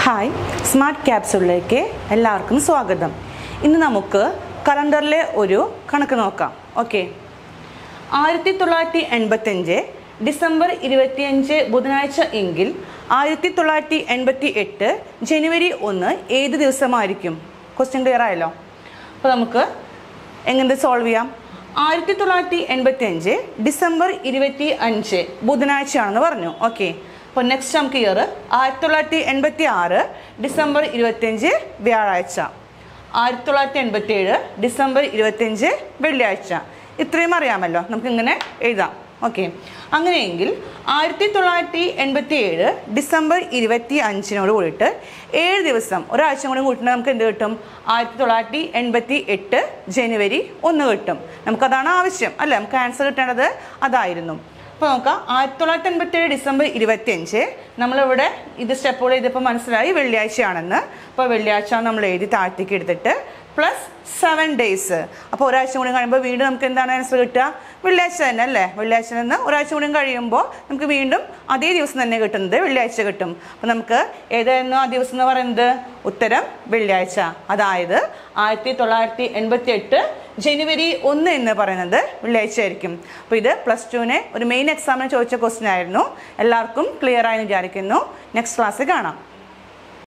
hi smart ക്യാപ്സുകളിലേക്ക് എല്ലാവർക്കും സ്വാഗതം ഇന്ന് നമുക്ക് കലണ്ടറിലെ ഒരു കണക്ക് നോക്കാം ഓക്കെ ആയിരത്തി തൊള്ളായിരത്തി എൺപത്തഞ്ച് ഡിസംബർ ഇരുപത്തിയഞ്ച് ബുധനാഴ്ച എങ്കിൽ ആയിരത്തി തൊള്ളായിരത്തി എൺപത്തി എട്ട് ജനുവരി ഒന്ന് ഏത് ദിവസമായിരിക്കും ക്വസ്റ്റ്യൻ ക്ലിയർ ആയല്ലോ അപ്പോൾ നമുക്ക് എങ്ങനെ സോൾവ് ചെയ്യാം ആയിരത്തി തൊള്ളായിരത്തി എൺപത്തി അഞ്ച് ഡിസംബർ ഇരുപത്തി അഞ്ച് ബുധനാഴ്ചയാണെന്ന് പറഞ്ഞു ഓക്കെ അപ്പോൾ നെക്സ്റ്റ് നമുക്ക് ഇയർ ആയിരത്തി തൊള്ളായിരത്തി എൺപത്തി ആറ് ഡിസംബർ ഇരുപത്തിയഞ്ച് വ്യാഴാഴ്ച ആയിരത്തി തൊള്ളായിരത്തി എൺപത്തി ഏഴ് ഡിസംബർ ഇരുപത്തിയഞ്ച് വെള്ളിയാഴ്ച ഇത്രയും അറിയാമല്ലോ നമുക്ക് ഇങ്ങനെ എഴുതാം ഓക്കെ അങ്ങനെയെങ്കിൽ ആയിരത്തി തൊള്ളായിരത്തി എൺപത്തി ഏഴ് ഡിസംബർ ഇരുപത്തി അഞ്ചിനോട് കൂടിയിട്ട് ഏഴ് ദിവസം ഒരാഴ്ച കൂടി കൂട്ടിയിട്ട് നമുക്ക് എന്ത് കിട്ടും ആയിരത്തി തൊള്ളായിരത്തി എൺപത്തി എട്ട് ജനുവരി ഒന്ന് കിട്ടും നമുക്കതാണ് ആവശ്യം അല്ലേ നമുക്ക് ആൻസർ കിട്ടേണ്ടത് അതായിരുന്നു അപ്പോൾ നോക്കാം ആയിരത്തി തൊള്ളായിരത്തി എൺപത്തി ഏഴ് ഡിസംബർ ഇരുപത്തി അഞ്ച് നമ്മളിവിടെ ഇത് സ്റ്റെപ്പുകൾ ചെയ്തപ്പോൾ മനസ്സിലായി വെള്ളിയാഴ്ചയാണെന്ന് അപ്പോൾ വെള്ളിയാഴ്ച നമ്മൾ എഴുതി താഴ്ത്തേക്ക് എടുത്തിട്ട് പ്ലസ് സെവൻ ഡേയ്സ് അപ്പോൾ ഒരാഴ്ച കൂടി കഴിയുമ്പോൾ വീണ്ടും നമുക്ക് എന്താണ് ആൻസർ കിട്ടുക വെള്ളിയാഴ്ച തന്നെ അല്ലേ വെള്ളിയാഴ്ച നിന്ന് ഒരാഴ്ച കൂടി കഴിയുമ്പോൾ നമുക്ക് വീണ്ടും അതേ ദിവസം തന്നെ കിട്ടുന്നത് വെള്ളിയാഴ്ച കിട്ടും അപ്പോൾ നമുക്ക് ഏതായിരുന്നു ആ ദിവസം എന്ന് പറയുന്നത് ഉത്തരം വെള്ളിയാഴ്ച അതായത് ആയിരത്തി തൊള്ളായിരത്തി എൺപത്തി എട്ട് ജനുവരി ഒന്ന് എന്ന് പറയുന്നത് വെള്ളിയാഴ്ച ആയിരിക്കും അപ്പോൾ ഇത് പ്ലസ് ടുവിന് ഒരു മെയിൻ എക്സാമിന് ചോദിച്ച ക്വസ്റ്റ്യൻ ആയിരുന്നു എല്ലാവർക്കും ക്ലിയർ ആയെന്ന് വിചാരിക്കുന്നു നെക്സ്റ്റ് ക്ലാസ്സിൽ കാണാം